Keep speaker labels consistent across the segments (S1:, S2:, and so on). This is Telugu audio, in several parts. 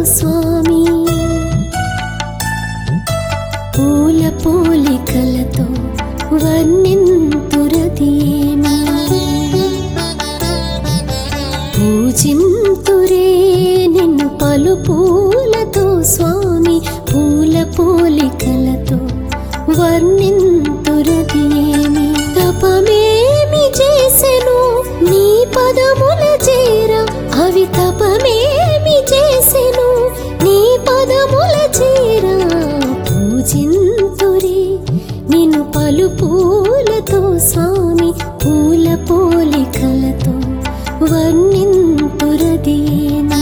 S1: స్వామి పూల పోలికలతో వర్ణింతురదేమి పూజింతురే నిన్ను పలు పూలతో స్వామి పూల పోలికలతో వర్ణింతురదేమి తపమేమి చేసెను నీ పదముల చేర అవి తపమేమి చేసెను నీ పదముల చేర పూజింతురే నిన్ను పలు పూలతో స్వామి పూల పోలికలతో వర్ణింతురదేనా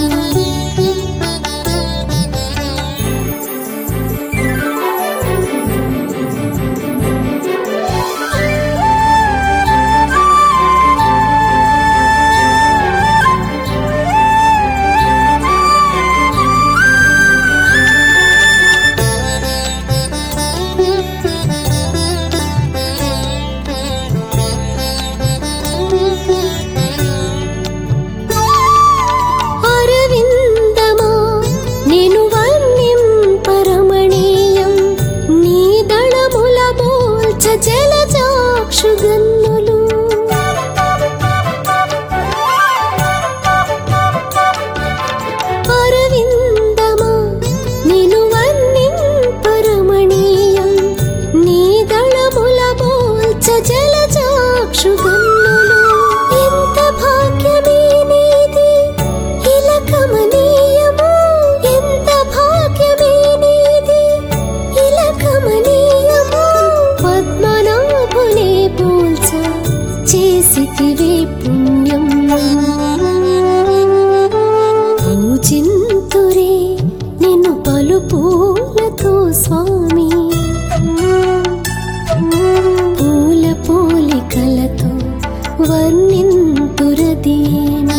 S1: అరవిందమా నేను వర్ణింపరమణీయం నీ దళముల మోల్చ జలజాక్షుగన్నులు అరవిందమా నేను వర్ణింపరమణీయం నీ దళముల మోల్చ జలజాక్షుగన్నులు ఎంత భాగ్యమే నీది ఇలా కమనీయము ఎంత భాగ్యమే నీది ఇలా కమనీయము పద్మనాభునే పోల్చ చేసితివే పుణ్యం పూజింతురే నిన్ను పలు పూలతో స్వామి పూల పోలికలతో వర్ణింతురదేనా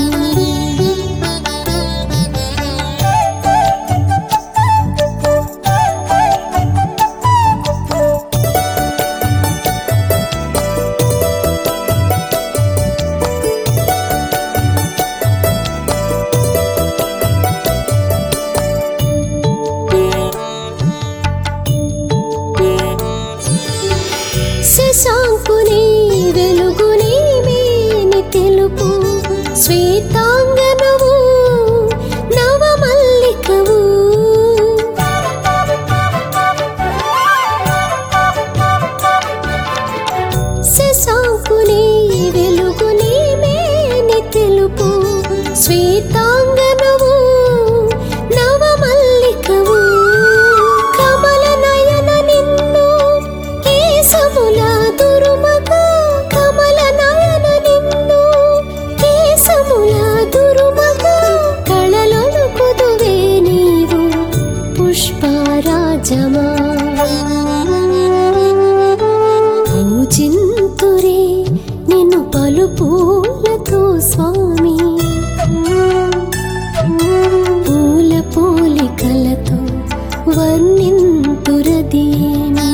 S1: శశాంకుని వెలుగుని మేని తెలుపు శ్వేతాంగనవు నవమల్లికవు శశాంకుని వెలుగుని మేని తెలుపు శ్వేతాంగనవు నవమల్లికవు కమల నయన నిన్ను కేశముల దురుమగ కమల నయన నిన్ను కేశముల దురుమగ కళలను కుదువే నీవు పుష్పరాజమా పూజింతురే నిన్ను పలు పూలతో స్వామి పూల పోలికలతో వర్ణింతురదేనా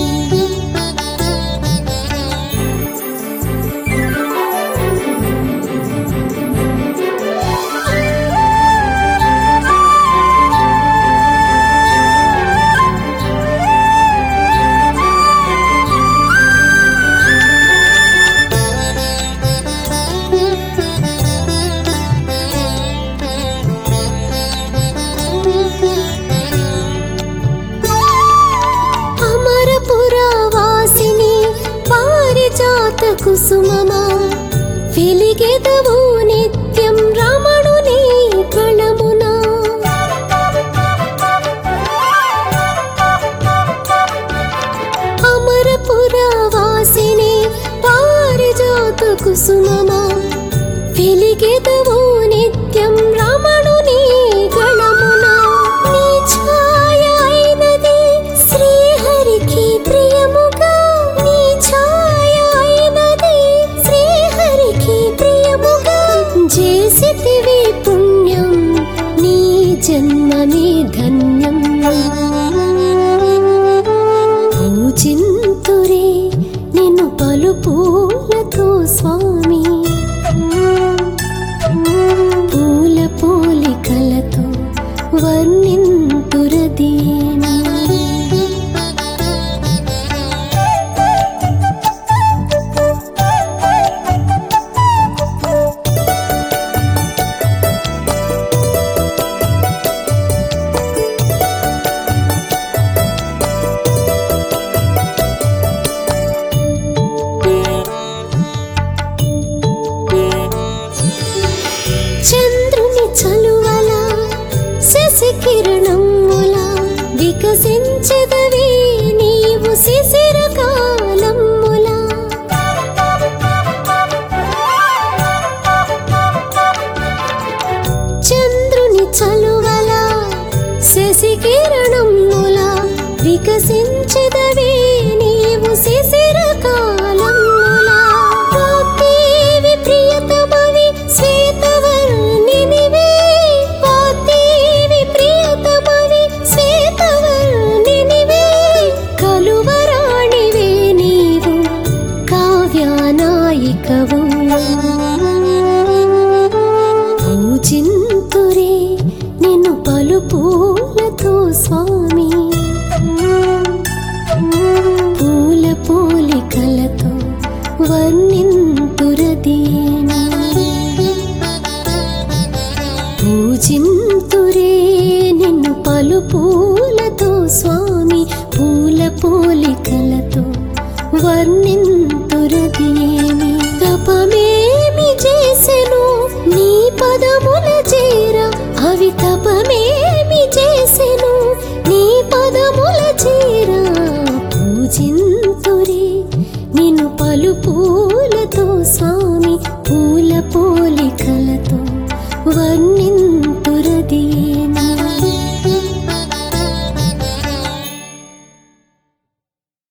S1: అమరపురవాసిని పారిజాత కుసుమమా వెలిగెదవు నిత్యం రమణుని కళమునా అమరపురవాసిని పారిజాత కుసుమమా వెలిగెదవు నిత్యం రమణుని గణమునా నీ ఛాయ అయినది శ్రీహరికి ప్రియముగా నీ ఛాయ అయినది శ్రీహరికి ప్రియముగా చేసితివి పుణ్యం నీ జన్మమే ధన్యం పూజింతురే నిన్ను పలు పూలతో స్వామి పూల పూల నివసించెదవే నీవు శిశిర కాలములా వాగ్దేవి ప్రియతమవి శ్వేతవర్ణినివే వాగ్దేవి ప్రియతమవి శ్వేతవర్ణినివే కలువరాణివే నీవు కావ్యానాయికవు పూజింతురే నిన్ను పలు పూలతో స్వామి పూల పోలికలతో వర్ణింతురదీని పూజింతురే నిన్ను పలు పూలతో స్వామి పూల పోలికలతో వర్ణింతురదీని తపమేమి చేసెను నీ పదముల చేర అవి తపమేమి చేసెను నీ పదముల చేర పూజింతురే నిన్ను పలు పూలతో స్వామి పూల పోలికలతో వర్ణింతురదీని